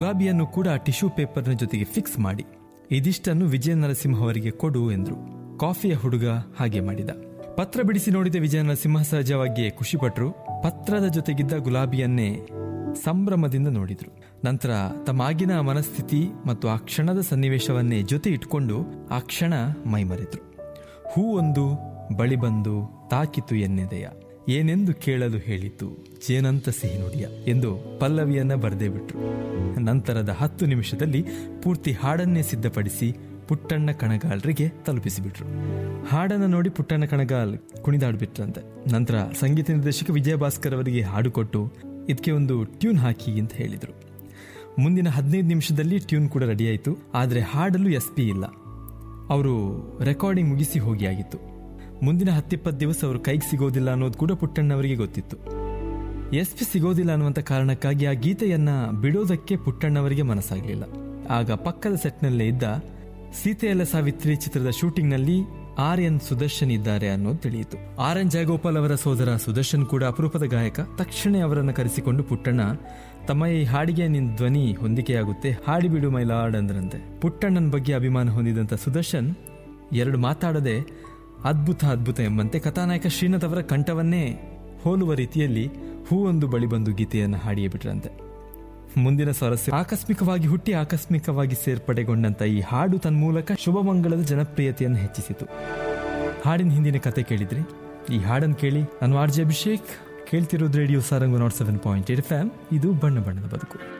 ಗುಲಾಬಿಯನ್ನು ಕೂಡ ಟಿಶ್ಯೂ ಪೇಪರ್ನ ಜೊತೆಗೆ ಫಿಕ್ಸ್ ಮಾಡಿ ಇದಿಷ್ಟನ್ನು ವಿಜಯ ನರಸಿಂಹ ಅವರಿಗೆ ಕೊಡು ಎಂದ್ರು ಕಾಫಿಯ ಹುಡುಗ ಹಾಗೆ ಮಾಡಿದ ಪತ್ರ ಬಿಡಿಸಿ ನೋಡಿದ ವಿಜಯ ನರಸಿಂಹ ಸಹಜವಾಗಿಯೇ ಖುಷಿಪಟ್ರು ಪತ್ರದ ಜೊತೆಗಿದ್ದ ಗುಲಾಬಿಯನ್ನೇ ಸಂಭ್ರಮದಿಂದ ನೋಡಿದ್ರು ನಂತರ ತಮ್ಮ ಆಗಿನ ಮನಸ್ಥಿತಿ ಮತ್ತು ಆ ಕ್ಷಣದ ಸನ್ನಿವೇಶವನ್ನೇ ಜೊತೆ ಇಟ್ಕೊಂಡು ಆ ಕ್ಷಣ ಮೈಮರೆದ್ರು ಹೂ ಒಂದು ಬಳಿ ಬಂದು ತಾಕಿತು ಎನ್ನೆದೆಯ ಏನೆಂದು ಕೇಳಲು ಹೇಳಿತು ಜೇನಂತ ಸಿಹಿ ನುಡಿಯ ಎಂದು ಪಲ್ಲವಿಯನ್ನ ಬರೆದೇ ಬಿಟ್ರು ನಂತರದ ಹತ್ತು ನಿಮಿಷದಲ್ಲಿ ಪೂರ್ತಿ ಹಾಡನ್ನೇ ಸಿದ್ಧಪಡಿಸಿ ಪುಟ್ಟಣ್ಣ ಕಣಗಾಲ್ರಿಗೆ ತಲುಪಿಸಿಬಿಟ್ರು ಹಾಡನ್ನ ನೋಡಿ ಪುಟ್ಟಣ್ಣ ಕಣಗಾಲ್ ಕುಣಿದಾಡ್ಬಿಟ್ರಂತೆ ನಂತರ ಸಂಗೀತ ನಿರ್ದೇಶಕ ವಿಜಯ ಭಾಸ್ಕರ್ ಅವರಿಗೆ ಹಾಡು ಕೊಟ್ಟು ಇದಕ್ಕೆ ಒಂದು ಟ್ಯೂನ್ ಹಾಕಿ ಅಂತ ಹೇಳಿದ್ರು ಮುಂದಿನ ಹದಿನೈದು ನಿಮಿಷದಲ್ಲಿ ಟ್ಯೂನ್ ಕೂಡ ರೆಡಿ ಆಯಿತು ಆದರೆ ಹಾಡಲು ಎಸ್ ಪಿ ಇಲ್ಲ ಅವರು ರೆಕಾರ್ಡಿಂಗ್ ಮುಗಿಸಿ ಹೋಗಿ ಆಗಿತ್ತು ಮುಂದಿನ ಹತ್ತಿಪ್ಪತ್ತು ದಿವಸ ಅವರು ಕೈಗೆ ಸಿಗೋದಿಲ್ಲ ಅನ್ನೋದು ಕೂಡ ಪುಟ್ಟಣ್ಣವರಿಗೆ ಗೊತ್ತಿತ್ತು ಎಸ್ ಪಿ ಸಿಗೋದಿಲ್ಲ ಅನ್ನುವಂಥ ಕಾರಣಕ್ಕಾಗಿ ಆ ಗೀತೆಯನ್ನ ಬಿಡೋದಕ್ಕೆ ಪುಟ್ಟಣ್ಣವರಿಗೆ ಮನಸ್ಸಾಗಲಿಲ್ಲ ಆಗ ಪಕ್ಕದ ಸೆಟ್ನಲ್ಲೇ ಇದ್ದ ಸೀತೆಯಲ್ಲ ಸಾವಿತ್ರಿ ಚಿತ್ರದ ಶೂಟಿಂಗ್ನಲ್ಲಿ ಆರ್ ಎನ್ ಸುದರ್ಶನ್ ಇದ್ದಾರೆ ಅನ್ನೋದು ತಿಳಿಯಿತು ಆರ್ ಎನ್ ಜಯಗೋಪಾಲ್ ಅವರ ಸೋದರ ಸುದರ್ಶನ್ ಕೂಡ ಅಪರೂಪದ ಗಾಯಕ ತಕ್ಷಣ ಅವರನ್ನು ಕರೆಸಿಕೊಂಡು ಪುಟ್ಟಣ್ಣ ತಮ್ಮ ಈ ಹಾಡಿಗೆ ನಿನ್ ಧ್ವನಿ ಹೊಂದಿಕೆಯಾಗುತ್ತೆ ಹಾಡಿಬಿಡು ಮೈಲಾಡ್ ಅಂದ್ರಂತೆ ಪುಟ್ಟಣ್ಣನ ಬಗ್ಗೆ ಅಭಿಮಾನ ಹೊಂದಿದಂತ ಸುದರ್ಶನ್ ಎರಡು ಮಾತಾಡದೆ ಅದ್ಭುತ ಅದ್ಭುತ ಎಂಬಂತೆ ಕಥಾನಾಯಕ ಶ್ರೀನಾಥ್ ಅವರ ಕಂಠವನ್ನೇ ಹೋಲುವ ರೀತಿಯಲ್ಲಿ ಹೂವೊಂದು ಬಳಿ ಬಂದು ಗೀತೆಯನ್ನು ಹಾಡಿಯೇ ಬಿಟ್ರಂತೆ ಮುಂದಿನ ಸ್ವಾರಸ್ಯ ಆಕಸ್ಮಿಕವಾಗಿ ಹುಟ್ಟಿ ಆಕಸ್ಮಿಕವಾಗಿ ಸೇರ್ಪಡೆಗೊಂಡಂತ ಈ ಹಾಡು ತನ್ಮೂಲಕ ಶುಭಮಂಗಳದ ಜನಪ್ರಿಯತೆಯನ್ನು ಹೆಚ್ಚಿಸಿತು ಹಾಡಿನ ಹಿಂದಿನ ಕತೆ ಕೇಳಿದ್ರಿ ಈ ಹಾಡನ್ನು ಕೇಳಿ ನಾನು ಆರ್ ಜೆ ಅಭಿಷೇಕ್ ಕೇಳ್ತಿರೋದು radio Sarangu nought seven point eight F ಇದು ಬಣ್ಣ ಬಣ್ಣದ ಬದುಕು